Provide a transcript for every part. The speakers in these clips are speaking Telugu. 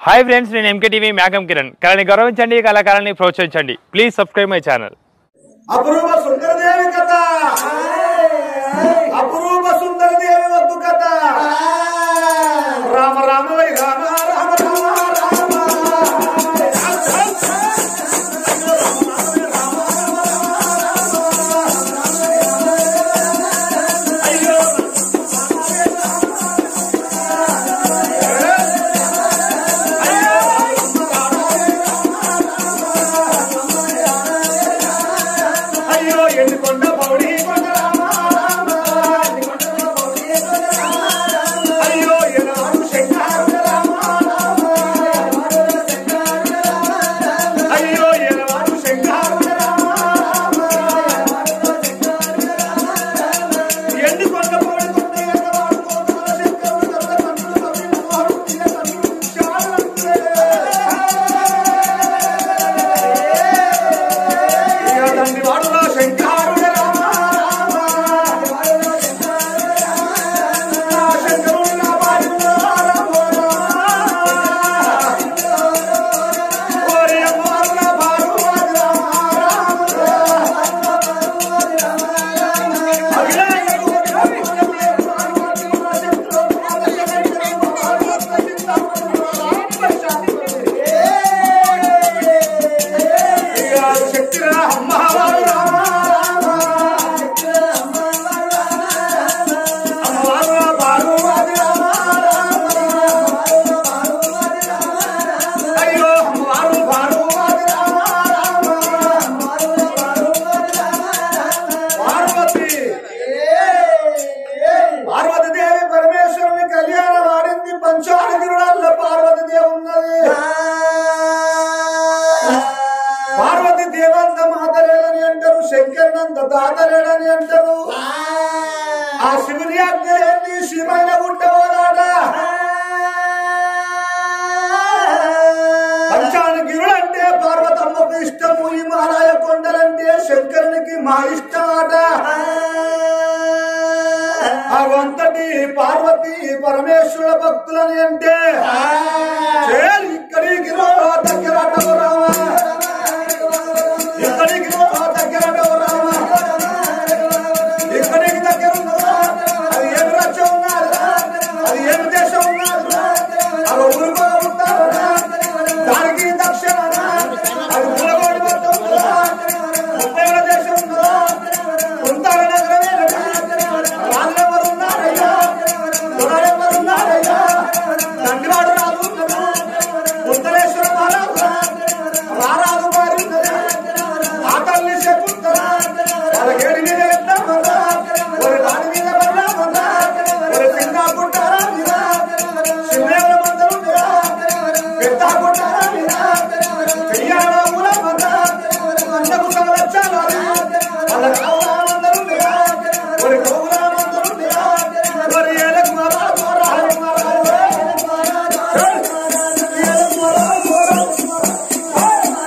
హాయ్ ఫ్రెండ్స్ నేను ఎంకే టీవీ మేఘం కిరణ్ కళని గౌరవించండి కళాకారాన్ని ప్రోత్సహించండి ప్లీజ్ సబ్స్క్రైబ్ మై ఛానల్ అపురూప సుందరదేవి కథ అపురూప సుందరదేవి వద్దు కథ రామ రామ వై రామ రామ రామ రామ అయ్యో అయ్యో ఎండుకొండ పౌడి కొండ రామ రామ అయ్యో ఎనవాడు శంకరుడు రామ రామ అయ్యో ఎనవాడు శంకరుడు రామ రామ ఎండుకొండ పౌడి కొండ ఎనవాడు కోటల శంకరుడు కర్త కన్నులు కవిలు వాడు తిన కన్నులు శాలంతే ఇక తండ్రి వాడులో శంకరుడు రామ రామ శంకరుడు నా బాలుడు రామ ఓరి అమ్మవారు నా బాలుడు రామ రామ శక్తి అమ్మవారు రామ రామ అమ్మవారు పార్వతి రామ అయ్యో అమ్మవారు పార్వతి రామ పార్వతి పార్వతి దేవి పరమేశ్వరుని కళ్యాణ వాడింది పంచానగిరుడల్ల పార్వతి దేవి ఉన్నది పార్వతి దేవంత మాతలేడని అంటారు శంకరునంత తాతలేడని అంటారు ఆ శివుని ఆజ్ఞ ఏంది శివైన గుట్టవోరాట పంచానగిరుడు అంటే పార్వతమ్మకు ఇష్టము హిమాలయ కొండలంటే శంకరునికి మా ఇష్టమాట ఆ వంతటి పార్వతి పరమేశ్వర భక్తులని అంటే చేలు ఇక్కడికి రో దగ్గర రామా ఇక్కడికి రో దగ్గర రామా ఇక్కడికి దగ్గర ఉన్నదా అది ఏమి రాజ్యం ఉన్నదా అది ఏమి దేశం ఉన్నదా అది ఊరుకోగా ఉంటారా దానికి దక్షిణ అది మూలగోడి వద్ద ఉన్నదా ముప్పై దేశం ఉన్నదా ఉంటార నగరమే రాజులెవరు ఉన్నారయ్యా దొరలెవరు ఉన్నారయ్యా తండ్రివాడు రాదు ఉన్నదా ఉత్తరేశ్వర మహారాజు రారాజు వారి ఉన్నదా ఆ తల్లి చెప్పుంటారా వాళ్ళ గేడి మీద ఎత్తామరా ఒక దాని మీద పడ్డామరా ఒక చిన్న గుట్టారా మీరా చిన్న మందరు మీరా పెద్ద గుట్టారా మీరా చెయ్యాలా ఊరా మరా అందకు సంరక్షణ వాళ్ళ కావులా మందరు మీరా ఒక కౌలా మందరు మీరా ఒక ఏలకు మరా మరా మరా ఏలకు మరా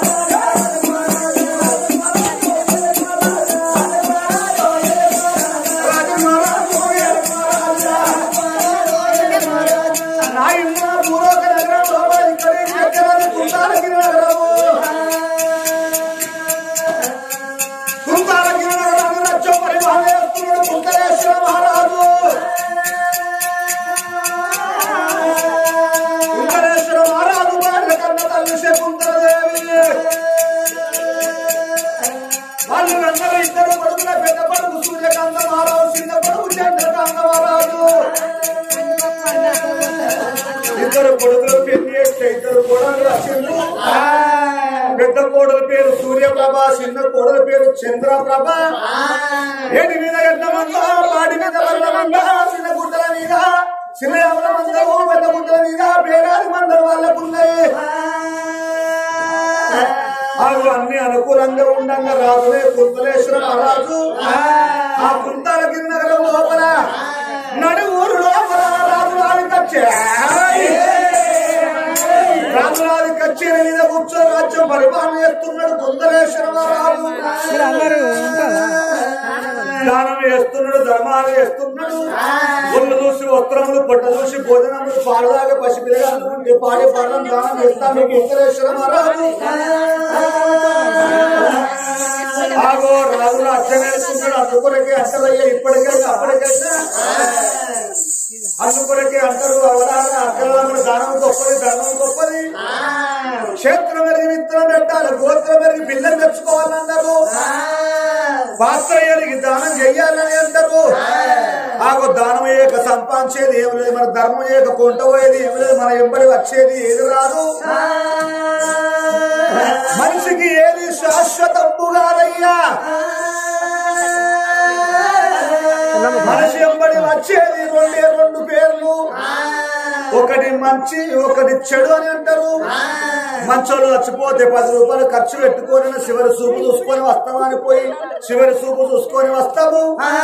వాళ్ళు అందరూ ఇద్దరు కొడుకుల పెద్ద కొడుకు సూర్యకాంత మహారాజు చిన్న కొడుకు చంద్రకాంత మహారాజు ఇద్దరు కొడుకులు పెళ్లి చేస్తే ఇద్దరు కోడలు రాసిండు పెద్ద కోడల పేరు సూర్యప్రభ చిన్న కోడల పేరు చంద్రప్రభ ఏటి మీద ఎడ్ల మంద పాడి మీద వర్ణ మంద చిన్న గుడ్డల మీద చిన్న ఎవల మందము పెద్ద గుడ్డల మీద పేరాది మందలు వాళ్ళకున్నాయి అవి అన్ని అనుకూలంగా ఉండంగా రాజులే కుంతలేశ్వర మహారాజు ఆ కుంతాల కింద నగరం లోపల నడువురు లోపల రాజులాది కచ్చే రాజులాది కచ్చ కుర్చీల మీద కూర్చొని రాజ్యం పరిపాలన చేస్తున్నాడు కుందరేశ్వరరావు దానం చేస్తున్నాడు ధర్మాలు చేస్తున్నాడు ఒళ్ళు చూసి వస్త్రములు పొట్ట చూసి భోజనములు పాడదాగా పసి పిల్లగాళ్ళు పాడి పాడడం దానం చేస్తాను కుందరేశ్వరరావు ఆగో రాజులు అచ్చనేస్తున్నాడు అందుకొరకే అంటలయ్యా ఇప్పటికైనా అప్పటికైనా అందుకొరకే అంటారు అవరాధన అక్కల దానం గొప్పది ధర్మం గొప్పది క్షేత్రం ఎరిగి విత్తనం పెట్టాలి గోత్రం ఎరిగి పిల్లలు తెచ్చుకోవాలన్నారు పాత్ర ఎరిగి దానం చెయ్యాలని అంటారు ఆగో దానం అయ్యాక సంపాదించేది ఏం లేదు మన ధర్మం అయ్యాక కొంట పోయేది ఏం లేదు మన ఎంబడి వచ్చేది ఏది రాదు మనిషికి ఏది శాశ్వతము కాదయ్యా మనిషి ఎంబడి వచ్చేది రెండే రెండు పేర్లు ఒకటి మంచి ఒకటి చెడు అని అంటారు మంచోళ్ళు చచ్చిపోతే పది రూపాయలు ఖర్చు పెట్టుకొని చివరి సూపు చూసుకొని వస్తామా అని పోయి చివరి సూపు చూసుకొని వస్తాము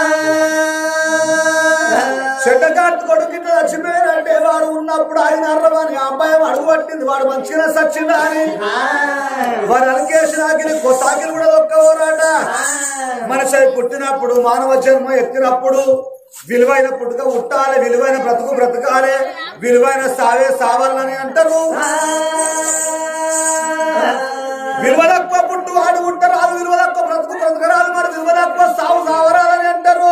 చెడ్డకాటు కొడుకు చచ్చిపోయారంటే వాడు ఉన్నప్పుడు ఆయన అర్రమని ఆ అబ్బాయి అడుగు పట్టింది వాడు మంచిగా సచ్చిందా అని వాడు అలకేసిన ఆకిలి కొత్తాకిలు కూడా దొక్కవరాట మనిషి అయి పుట్టినప్పుడు మానవ జన్మ ఎత్తినప్పుడు విలువైన పుట్టుక పుట్టాలి విలువైన బ్రతుకు బ్రతకాలి విలువైన సావే సావాలని అంటారు విలువలక్కువ పుట్టు వాడు ఉంటారు విలువలక్కువ బ్రతుకు బ్రతకరాదు మరి విలువలక్కువ సావు సావరాలని అంటారు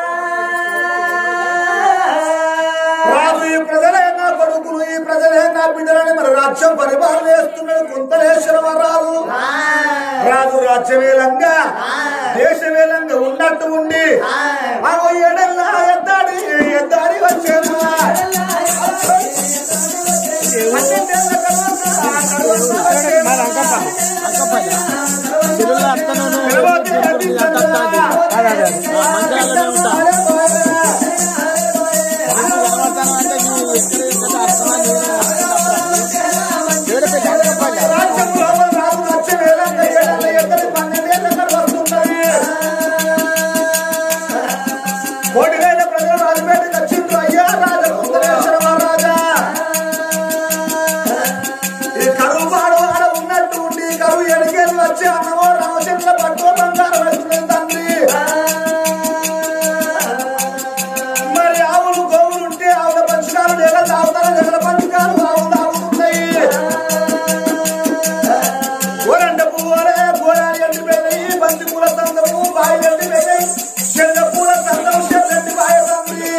రాజు ఈ ప్రజలే నా కొడుకులు ఈ ప్రజలే నా బిడ్డలని మన రాజ్యం పరిపాలన చేస్తున్నాడు కుంతలేశ్వర రాజు రాజు రాజ్యమేలంగా దేశమేలంగా ఉన్నట్టు ఉండి అగో ఎడల్లా ఎద్దాడి ఎద్దాడి వచ్చాను రాజ్యంలో రాజు రాజ్యమేలంగా ఎడల్ల ఎద్దడి పన్నెండేళ్ళ వస్తున్నది కోటి వేల ప్రజలు రాజపేటకి వచ్చిండ్రు అయ్యా రాజ కుందరేశ్వర మహారాజా ఈ కరువు పాడు ఆడ ఉన్నట్టు ఉండి ఈ కరువు ఎడికేలు వచ్చి అన్నమో రామచంద్ర పట్టు బంగారం వేసుకునే తండ్రి మరి ఆవులు గోవులు ఉంటే ఆవుల పంచకాలు నెల తాగుతారు నెల పంచకాలు ఆవులు తాగుతున్నాయి గోరంట పువ్వులే గోరాలు ఎండిపోయినాయి బంతి పూల తందము బాయి ఎండిపోయినాయి చెండ పూల తందము చెండి బాయి తండ్రి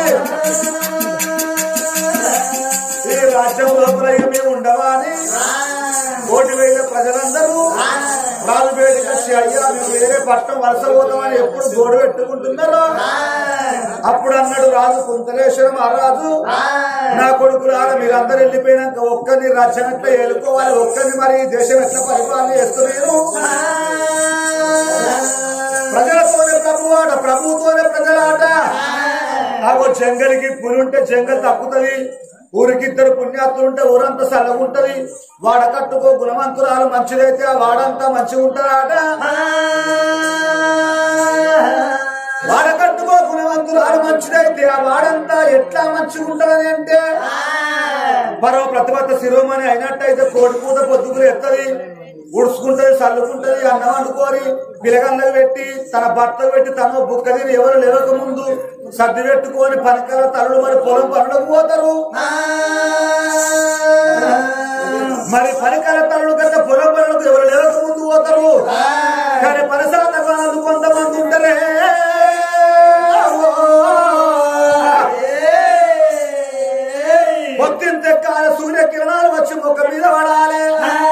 ఈ రాజ్యం లోపల ఏమీ ఉండవా అని కోటి వేల ప్రజలందరూ రాజుపేటకి వచ్చి అయ్యా మేము వేరే పట్టం వలస పోతామని ఎప్పుడు గోడు పెట్టుకుంటున్నారో అప్పుడు అన్నాడు రాజు కుంతలేశ్వరం మహారాజు నా కొడుకులారా మీరందరూ వెళ్ళిపోయినాక ఒక్కరిని రాజ్యం ఎట్లా ఏలుకోవాలి ఒక్కరిని మరి ఈ దేశం ఎట్లా పరిపాలన చేస్తున్నారు ప్రజలతోనే ప్రభువాట ప్రభుతోనే ప్రజలాట ఆగో జంగలికి పులి ఉంటే జంగల్ తప్పుతుంది ఊరికి ఇద్దరు పుణ్యాత్తులు ఉంటే ఊరంతా సల్లగుంటది వాడ కట్టుకో గుణవంతురాలు మంచిదైతే ఆ వాడంతా మంచిగా ఉంటారాట వాడ కట్టుకో గుణవంతురాలు మంచిదైతే ఆ వాడంతా ఎట్లా మంచిగా ఉంటదని అంటే మరో ప్రతిభత శిరోమణి అయినట్టయితే కోడి పూత పొద్దుకులు ఎత్తది ఉడుచుకుంటది చల్లుకుంటది అన్నం వండుకోరి పిలగందకు పెట్టి తన భర్తకు పెట్టి తను బుక్క తిని ఎవరు లేవక ముందు సర్ది పెట్టుకొని పనికల తల్లుడు మరి పొలం పనులకు పోతారు మరి పనికల తల్లుడు కంటే పొలం పనులకు ఎవరు లేవక ముందు పోతారు కానీ పనసాత పనులు కొంతమంది ఉంటారే పొద్దున్న తెక్కాల సూర్యకిరణాలు వచ్చి ముఖం మీద పడాలి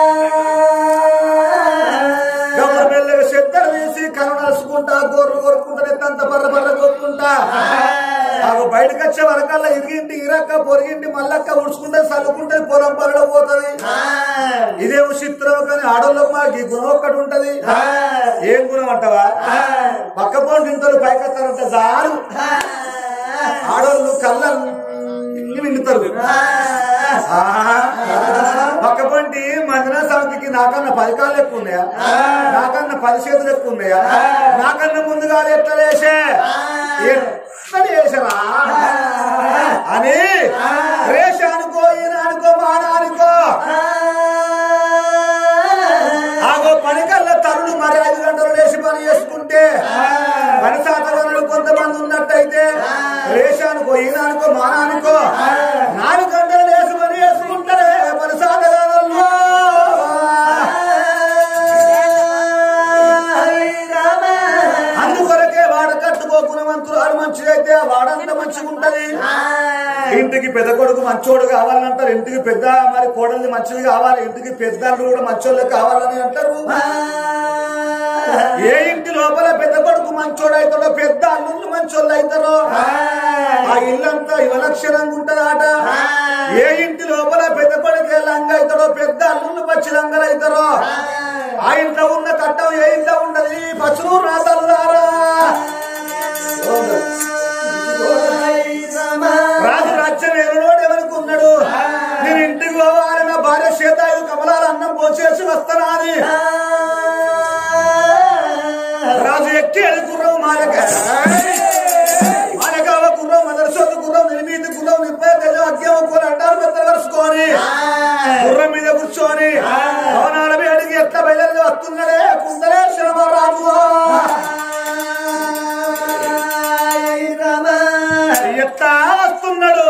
గమల మెల్లగా చెద్దరు వేసి కరుణాసుకుంటా గోర్లు కొరుకుంటా నెత్తంత బర్ర బర్ర కొరుకుంటా నాకు బయటకు వచ్చే వరకల్లా ఇరిగింటి ఇరక్క పొరిగింటి మల్లక్క ఉడుచుకుంటే చల్లుకుంటే పొలం పనులు పోతది ఇదే చిత్రం కానీ ఆడోళ్ళకు మాకు ఈ గుణం ఒక్కటి ఉంటది ఏం గుణం అంటవా పక్క పోండి ఇంతలు పైకెత్తారంటే జారు ఆడోళ్ళు కళ్ళన్నీ విండుతారు పక్క పంటి మంజనా సమితికి నాకన్నా పది కాళ్ళు ఎక్కువ ఉన్నాయా నాకన్నా పది చేతులు ఎక్కువ ఉన్నాయా నాకన్నా ముందుగా ఎట్లా వేసే ఎట్లా వేసరా అని రేష అనుకో ఈయన అనుకో మాన అనుకో ఈనానికో మానానికో నాలుగు గంటలు వేసుకొని వేసుకుంటారే పరిసాదగానల్లో అందుకొరకే వాడ కట్టుకోకున్న మంత్రులు ఆడు మంచిదైతే ఆ వాడంతా మంచిగా ఉంటది ఇంటికి పెద్ద కొడుకు మంచోడు కావాలంటారు ఇంటికి పెద్ద మరి కోడలిది మంచిది కావాలి ఇంటికి పెద్దలు కూడా మంచోళ్ళు కావాలని అంటారు ఏ ఇంటి లోపల పెద్ద కొడుకు మంచోడు అవుతాడో పెద్ద అల్లుళ్ళు మంచోళ్ళు అవుతారో ఆ ఇల్లంతా యువలక్షణంగా ఉంటదాట ఏ ఇంటి లోపల పెద్ద కొడుకు లంగ అవుతాడో పెద్ద అల్లుళ్ళు పచ్చి లంగలు అవుతారో ఆ ఇంట్లో ఉన్న కట్టం ఏ ఇంట్లో ఉండదు పచ్చులు రాతల్లారా రాజు రాజ్యం ఏలునోడు ఎవరికి ఉన్నాడు నేను ఇంటికి పోవాలి నా భార్య సీతాయు కమలాల అన్నం పోసేసి వస్తానా అని రాజు ఎక్కి అది గుర్రం మాలక మాలకావ గుర్రం మదర్సోదు గుర్రం నిర్మీతి గుర్రం నిప్పే తెజ అగ్యం కూడా అంటారు పెద్ద వరుసుకొని గుర్రం మీద కూర్చొని భవనాల మీదకి ఎట్లా బయలుదేరి వస్తున్నాడే కుందలేశ్వరమ రాజు ఎట్లా వస్తున్నాడు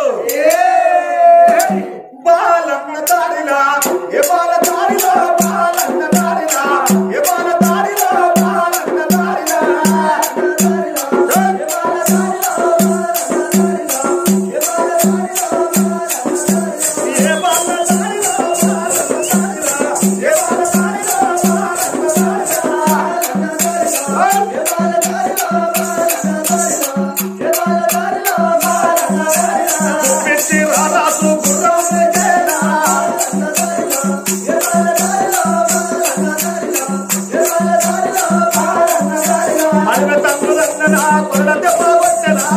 బాలన్న దారిలా ఏ బాల దారిలా బాలన్న దారిలా ఏ బాల దారిలా బాలన్న దారిలా ఏ బాల దారిలా బాలన్న దారిలా ఏ బాల దారిలా బాలన్న పిచ్చి రారాసు గుర్రం ఎక్కేలా. అడవి తండ్రులన్ననా కొరడ దెబ్బ కొట్టెనా.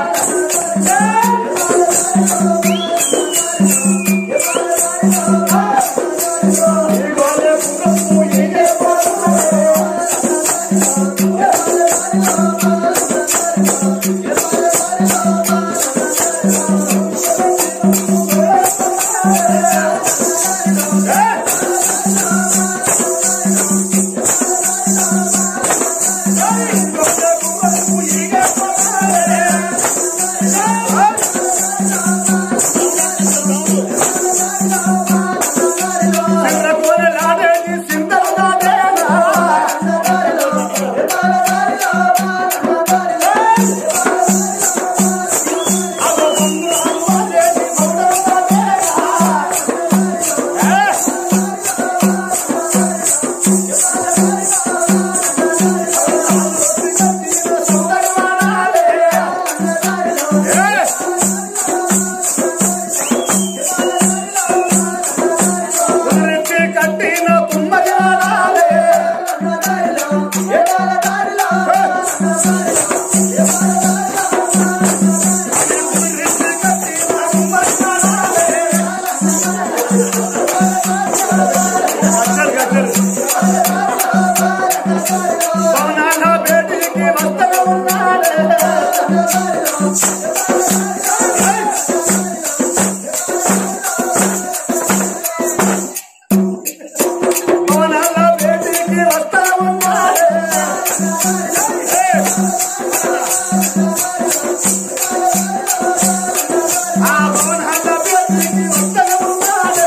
ఈ గోలే గుర్రము ఈగే పోతున్నాడు. కట్టిన తుమ్మది వాడాలే భవనాల బేటికి వస్త్రం ఉన్నాడే భవనాల బేటికి వస్త్రం ఉన్నాడే ఆ భవనాల బేటికి వస్త్రం ఉన్నాడే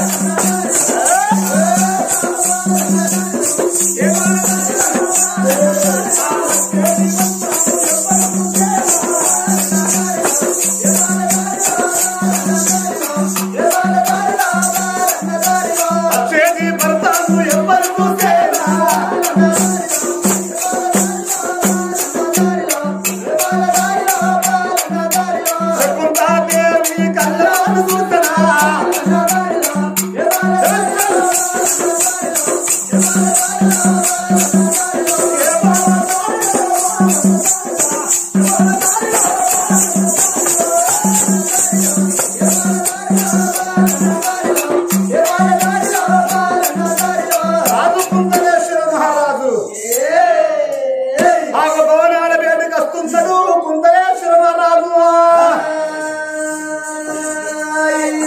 చేతి భర్తను ఎవరు చూసేనా శకుంతాదేవి కళ్ళను చూసనా రాజు కుందలేశ్వర మహారాజు ఆ భవనాల వేడికి వస్తున్నాడు కుందలేశ్వర మహారాజు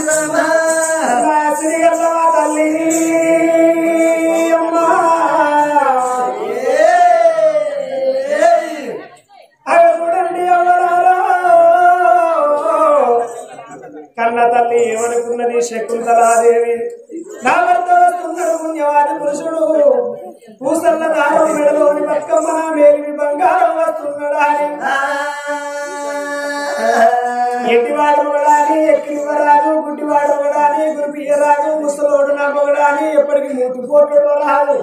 శ్రీగల్లవా తల్లి అమ్మా నా భర్త వస్తున్నాడు పుణ్యవాది పురుషుడు పూసల్ల దారం మెడలోని బతుకమ్మ నా మేలిమి బంగారం వస్తున్నాడు అని ఎట్టివాడు ఒకడాని ఎక్కినవరాదు గుడ్డివాడు ఒకడాని గురిపియ్యరాదు ముసలోడు నా ఒకడాని ఎప్పటికి మూతి పోటోడు రాదు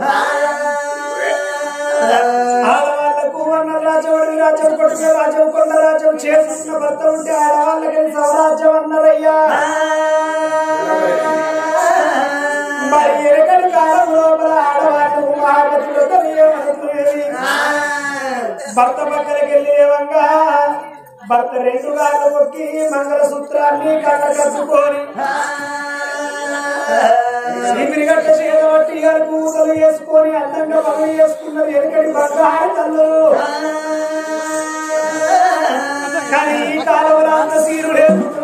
ఆడవాళ్లకు అన్న రాజవడి రాజ్యం కొడుకు రాజ్యం కొండ రాజ్యం చేసుకున్న భర్త ఉంటే ఆడవాళ్ళకి స్వరాజ్యం అన్నారయ్యా మరి ఎరకటి కాలం లోపల ఆడవాళ్ళు మహాపతులతో ఏమనుకునేది భర్త పక్కనకి వెళ్ళేవంగా భర్త రెండు గాలు కొట్టి మంగళసూత్రాన్ని కళ్ళ కట్టుకొని చీపిరిగట్ట చేయబట్టి గారు పూసలు వేసుకొని అందంగా పనులు చేసుకున్నది ఎరకటి బంగారు తల్లు కానీ ఈ కాలంలో అంత సీరుడే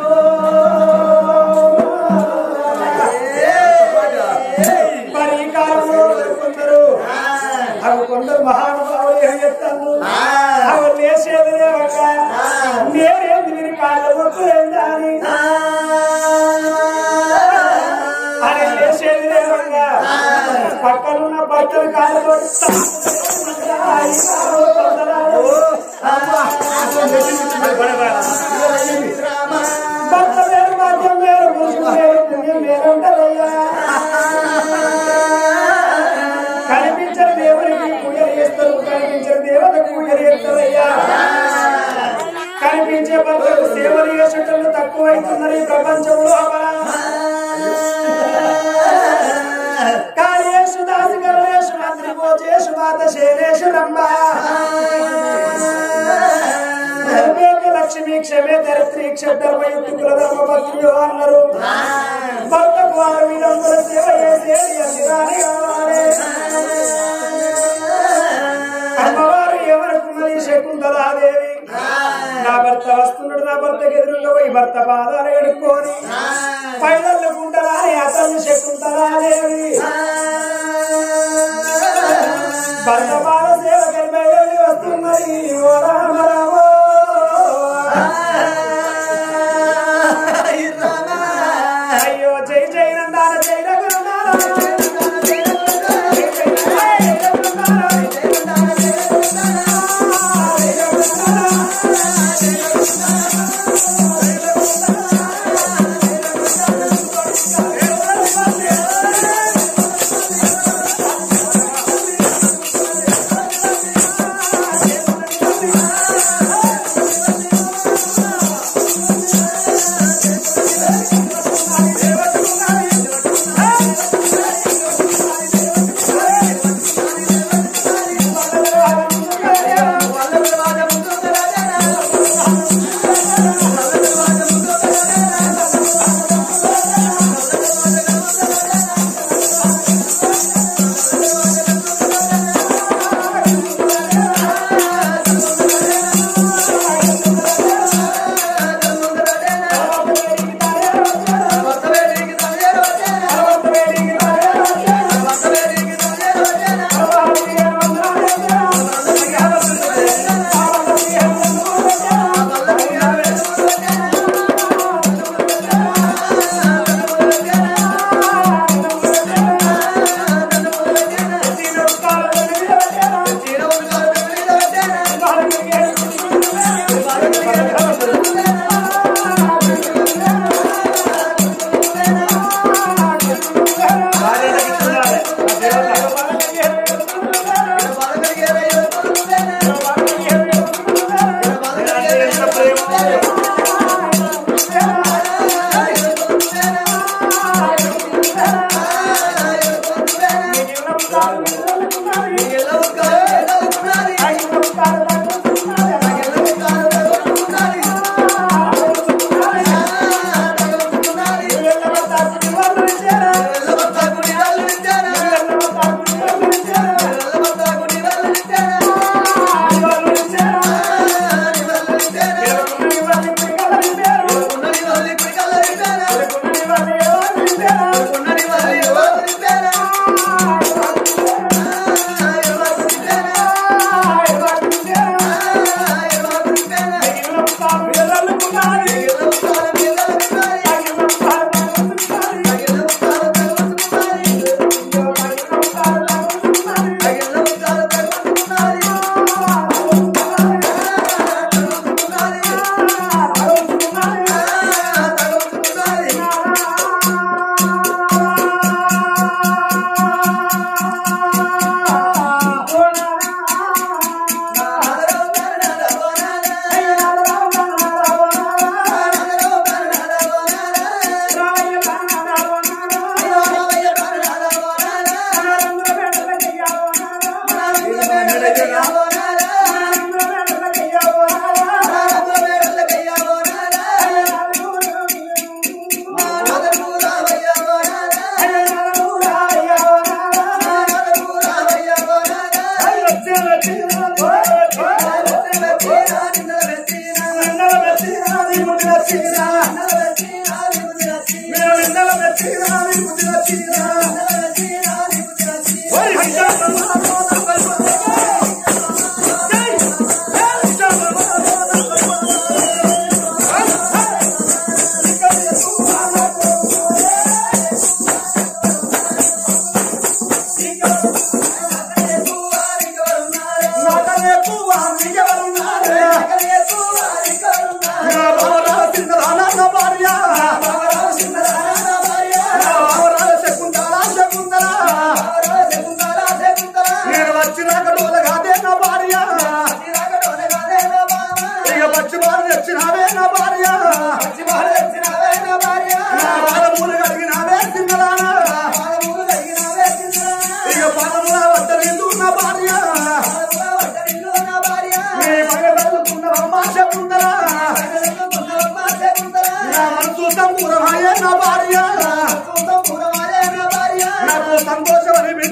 మరి ఈ కాలంలో కొందరు అవి కొందరు మహానుభావులు ఏం చెప్తాను అవి లేచేది లేవగా నేనేంది మీరు కాళ్ళ మొక్కులేదా అని అని లేచేది లేవగా పక్కనున్న బట్టలు కాళ్ళతో భర్త వేరు మాధ్యం వేరు పురుషుడు వేరు పుణ్యం వేరు ఉంటుందయ్యా కనిపించిన దేవునికి పూజ చేస్తారు కనిపించిన దేవత పూజ చేస్తారయ్యా కనిపించే భక్తులకు సేవలు చేసేటట్లు తక్కువైతున్నారు ఈ ప్రపంచంలో కాళేశు దాసి గణేశు మంత్రి పోచేశు మాత శేనేశు రంభ దుర్వేద లక్ష్మి క్షమే ధరిత్రి క్షధర్మయుక్తి కులధర్మ భక్తులు అన్నారు భక్తకు వారు విధంగా సేవ చేసేది అధిరాని కావాలి అమ్మవారు ఎవరకున్నది శకుంతలాదేవి నా భర్త వస్తున్నాడు నా భర్తకి ఎదురుగా పోయి భర్త పాదాలు ఎడుక్కొని పైదళ్ళు కుంటలాని అతన్ని శకుంతలాదేవి భర్త పాద సేవకై బయలుదేరి వస్తున్నది ఓ రామ రామో. అయ్యో జై జై నందాన జై రఘునందాన జై జై నందాన జై రఘునందాన ఉన్నది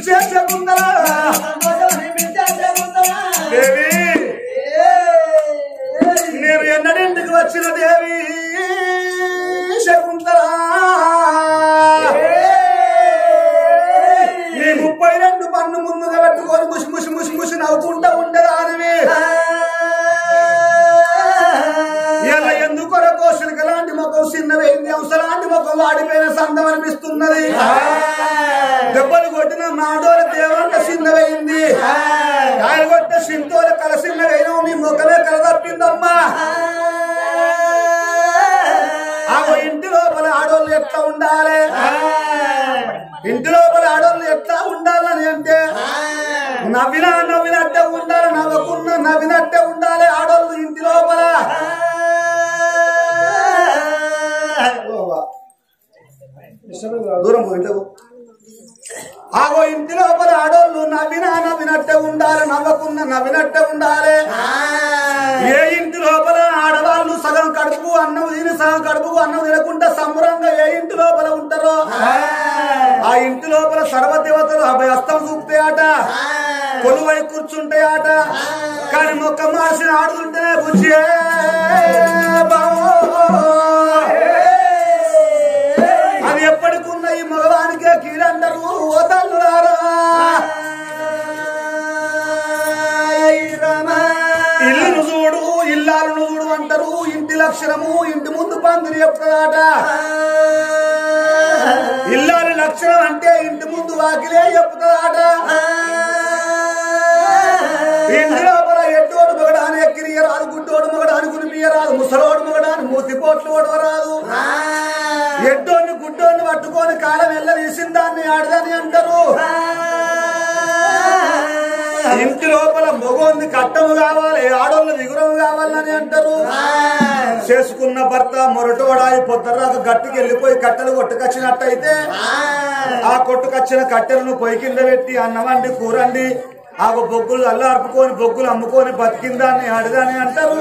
పిలిచే శకుంతలా దేవి నేను ఎన్నడింటికి వచ్చిన దేవి శకుంతలా నీ ముప్పై రెండు పన్ను ముందుగా పెట్టుకొని ముసి ముసి ముసి ముసి నవ్వుకుంటా ఉండేదానివి ఇలా ఎందుకొర కోశలకి లాంటి ముఖం చిన్నవైంది అవసరాంటి ముఖం వాడిపోయిన సందం అనిపిస్తున్నది దెబ్బలు కొట్టిన మాడోల దేవంత చిన్నవైంది కాయలు కొట్టిన సింతోల కల చిన్నవైన మీ ముఖమే కల తప్పిందమ్మా ఆ ఇంటి లోపల ఆడోళ్ళు ఎట్లా ఉండాలి ఇంటి లోపల ఆడోళ్ళు ఎట్లా ఉండాలని అంటే నవ్వినా నవ్వినట్టే ఉండాలి నవ్వకున్నా నవ్వినట్టే ఉండాలి ఆడోళ్ళు ఇంటి లోపల దూరం పోయింటావు ఆగో ఇంటి లోపల ఆడోళ్ళు నవ్వినా నవ్వినట్టే ఉండాలి నవ్వకున్నా నవ్వినట్టే ఉండాలి ఏ ఇంటి లోపల ఆడవాళ్ళు సగం కడుపు అన్నం తిని సగం కడుపు అన్నం తినకుండా సంబరంగా ఏ ఇంటి లోపల ఉంటారో ఆ ఇంటి లోపల సర్వదేవతలు అభయస్తం చూపుతాయట కొలువై కూర్చుంటాయట కానీ మొక్క మార్చిన ఆడుతుంటేనే బుజ్జి అది ఎప్పటికున్న ఈ మగవానికే కీడంటారు ఓ తల్లులారా ఇల్లును చూడు ఇల్లాలను చూడు అంటారు ఇంటి లక్షణము ఇంటి ముందు పందిరి చెప్తాడట ఇల్లాలి లక్షణం అంటే ఇంటి ముందు వాకిలే చెప్తాడట ఇంటి లోపల ఎట్టోడు మగడాని ఎక్కిరియ రాదు గుడ్డోడు మగడాని గురిపియ రాదు ముసలోడు మగడాని మూతిపోట్లు ఓడవరాదు ఎట్టోని గుడ్డోని పట్టుకొని కాలం వెళ్ళ తీసిన దాన్ని ఆడదని అంటారు ఇంటి లోపల మగోంది కట్టము కావాలి ఆడోళ్ళు విగురము కావాలని అంటారు చేసుకున్న భర్త మొరటోడాయి పొద్దురాక గట్టుకి వెళ్ళిపోయి కట్టెలు కొట్టుకొచ్చినట్టయితే ఆ కొట్టుకొచ్చిన కట్టెలను పొయ్యి కింద పెట్టి అన్నమండి కూరండి ఆ బొగ్గులు అల్లార్పుకొని బొగ్గులు అమ్ముకొని బతికిందాన్ని ఆడదాన్ని అంటారు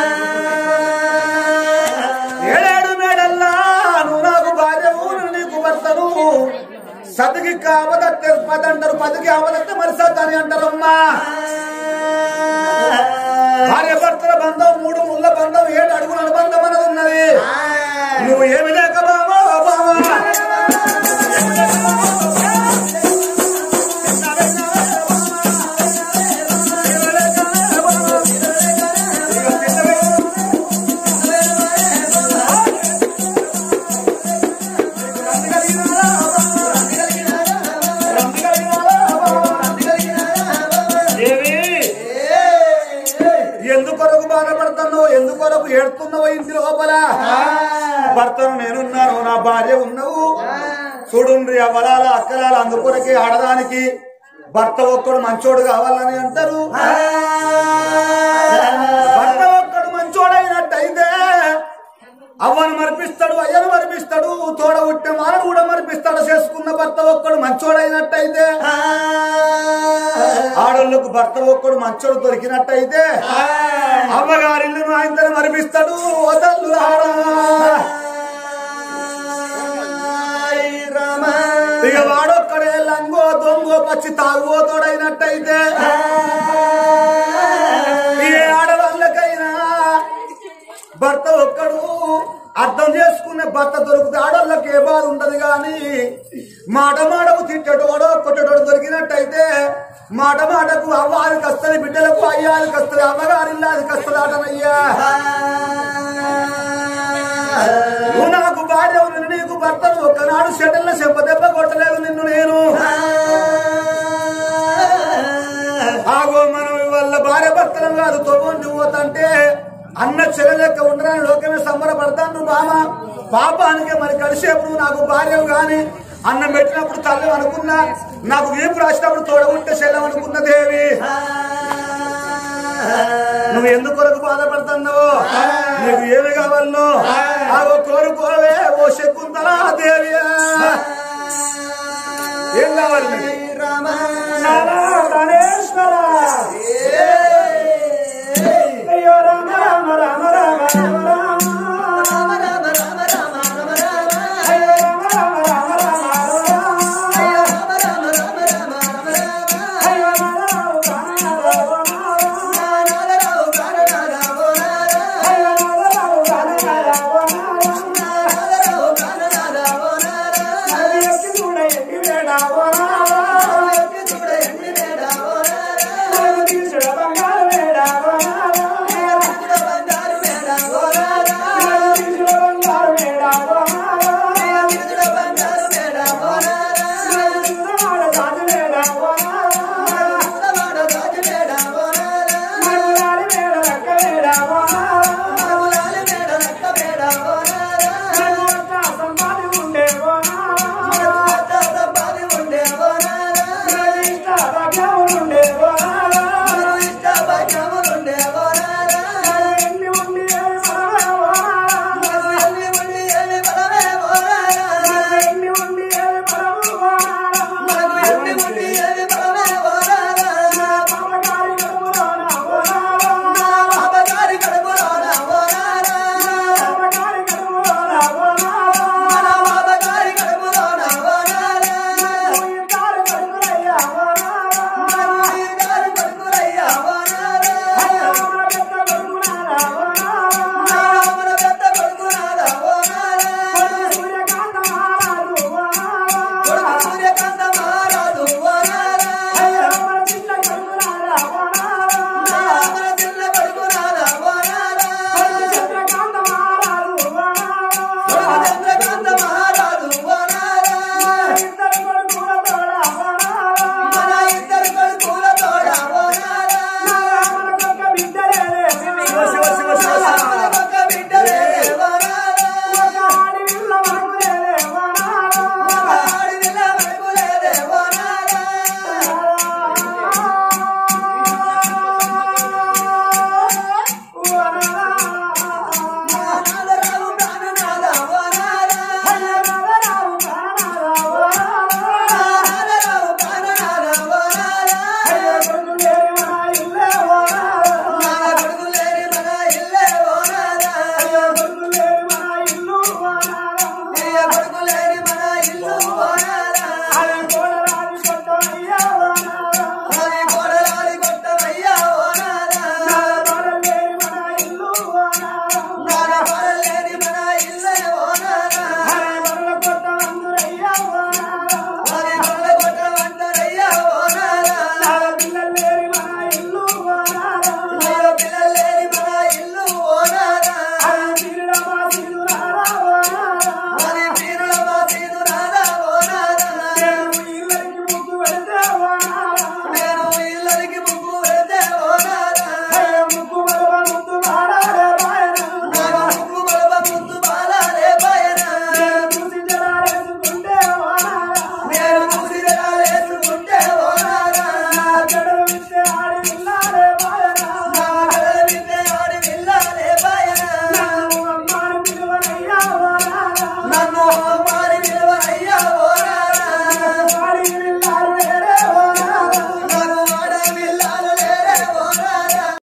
ఏడాడు మేడల్లా నువ్వు నాకు భార్య ఊరు నీకు భర్తను సతికి అవదత్తే పది అంటారు పదికి అవదత్తే మరి సత్ అని అంటారమ్మా భార్య భర్తల బంధం మూడు ముళ్ళ బంధం ఏడు అడుగుల అనుబంధం అనేది ఉన్నది నువ్వు ఏమి లేక బామా బామా ఏమి ఎందుకొరకు బాధపడుతున్నావు ఎందుకొరకు ఏడుతున్నావు ఇంటి లోపల భర్తను నేనున్నాను నా భార్య ఉన్నావు చూడుండ్రి అవలాల అక్కలాల అందుకొరకే ఆడదానికి భర్త ఒక్కడు మంచోడు కావాలని అంటారు భర్త ఒక్కడు మంచోడైనట్టయితే అవ్వను మరిపిస్తాడు అయ్యను మరిపిస్తాడు తోడ ఉట్టే మానడు కూడా మరిపిస్తాడు చేసుకున్న భర్త ఒక్కడు మంచోడైనట్టయితే ఆడోళ్ళకు భర్త ఒక్కడు మంచోడు దొరికినట్టయితే అమ్మగారిల్లును ఆయన మరిపిస్తాడు వదల్లు ఇక వాడొక్కడే లంగో దొంగో పచ్చి తాగుబోతోడైనట్టయితే ఏ ఆడవాళ్ళకైనా భర్త ఒక్కడు అర్థం చేసుకునే భర్త దొరికితే ఆడోళ్ళకి ఏ బాధ ఉండదు గాని మాట మాటకు తిట్టేటోడో కొట్టేటోడు దొరికినట్టయితే మాట మాటకు అవ్వారికి వస్తుంది బిడ్డలకు అయ్యానికి వస్తుంది అమ్మగారిల్లాదికి వస్తుంది ఆటనయ్యా నువ్వు నాకు భార్య ఉంది నీకు భర్తను ఒక్కనాడు షెటల్లో చెప్ప దెబ్బ కొట్టలేదు నిన్ను నేను ఆగో మనం ఇవాళ భార్య భర్తలం కాదు తొమ్మిది పోతంటే అన్న చెల్లె లెక్క ఉండరాని లోకమే సంబరపడతాను బామ పాపానికి మరి కలిసేపు నువ్వు నాకు భార్యవు గాని అన్నం పెట్టినప్పుడు తల్లి అనుకున్నా నాకు వీపు రాసినప్పుడు తోడగుంటే చెల్లెం అనుకున్న దేవి నువ్వు ఎందుకు కొరకు బాధపడుతున్నావో నీకు ఏమి కావాలనో ఆగో కోరుకోవే ఓ శకుంతలా దేవి ఏం కావాలి నీకు? నారా ప్రాణేశ్వర అయ్యో రామ రామ రామ రామ రామ రామ అయ్యో రామ రామ రామ రామ రామ రామ నా